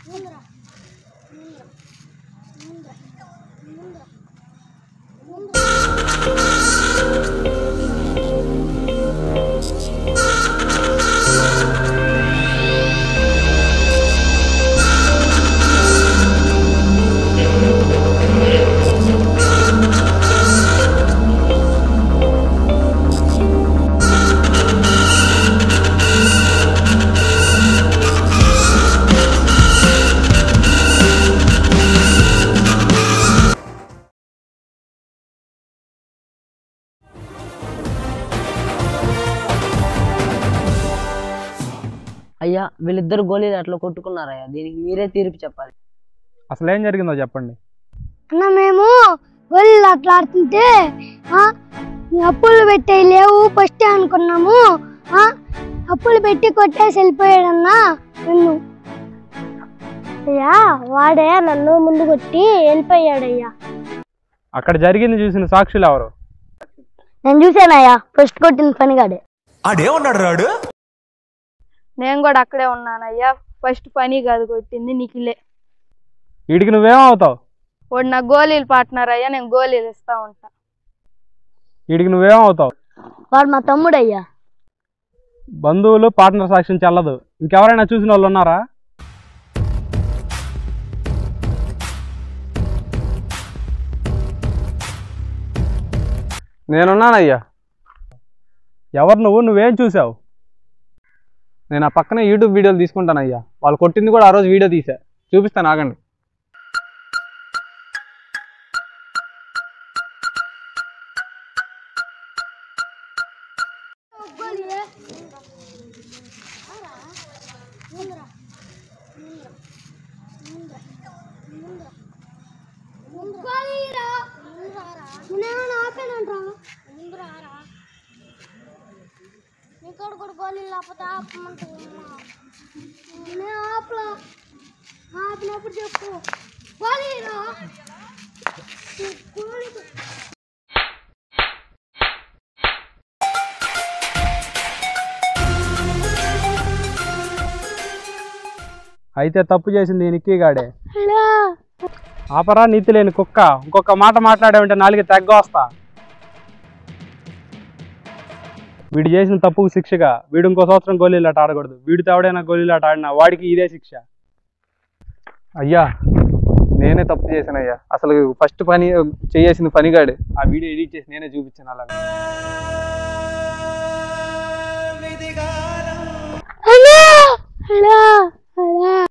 అయ్యా వీళ్ళిద్దరు గోళీలు అట్లా కొట్టుకున్నారయ్యా దీనికి మీరే తీర్పు చెప్పాలి అసలు ఏం జరిగిందో చెప్పండి అన్న మేము గోళీలు అట్లా ఆడుతుంటే ఆ, ఈ అప్పులు పెట్టే లేవు ఫస్ట్ అనుకున్నాము ఆ, అప్పులు పెట్టి కొట్టేసి వెళ్ళిపోయాడన్నా నన్ను అయ్యా వాడే నన్ను ముందు కొట్టి వెళ్ళిపోయాడయ్యా అక్కడ జరిగింది చూసిన సాక్షులు ఎవరు నేను చూసానయ్యా ఫస్ట్ కొట్టిన పనిగాడే ఆడేమన్నాడు రాడు నేను కూడా అక్కడే ఉన్నానయ్యా ఫస్ట్ పని కాదు కొట్టింది నిఖిలే వీడికి నువ్వేమవుతావు వాడు నా గోళీలు పార్ట్నర్ అయ్యా నేను గోళీలు ఇస్తా ఉంటా వీడికి నువ్వేమవుతావు వాడు మా తమ్ముడయ్యా బంధువులు పార్ట్నర్ సాక్ష్యం చెల్లదు ఇంకెవరైనా చూసిన వాళ్ళు ఉన్నారా నేనున్నానయ్యా ఎవరు నువ్వు నువ్వేం చూసావు నేను ఆ పక్కనే యూట్యూబ్ వీడియోలు తీసుకుంటానయ్యా వాళ్ళు కొట్టింది కూడా ఆ రోజు వీడియో తీసా చూపిస్తాను ఆగండి నీకోడు కూడా గోళీలు లేకపోతే ఆపమంటే నేను ఆపలా ఆపినప్పుడు చెప్పు గోళీరా గోళీ అయితే తప్పు చేసింది ఈ నిక్కీగాడే హలో ఆపరా నీతి లేని కుక్క ఇంకొక మాట మాట్లాడామంటే నాలుగు తెగ్గ వస్తా వీడు చేసిన తప్పుకు శిక్షగా వీడు ఇంకో సంవత్సరం గోళీలు ఆట ఆడకూడదు వీడితో ఎవడైనా గోళీలు ఆట ఆడినా వాడికి ఇదే శిక్ష అయ్యా నేనే తప్పు చేశాను అయ్యా అసలు ఫస్ట్ పని చేయాల్సింది పనిగాడు ఆ వీడియో ఎడిట్ చేసి నేనే చూపించాను అలా హలో హలో హలో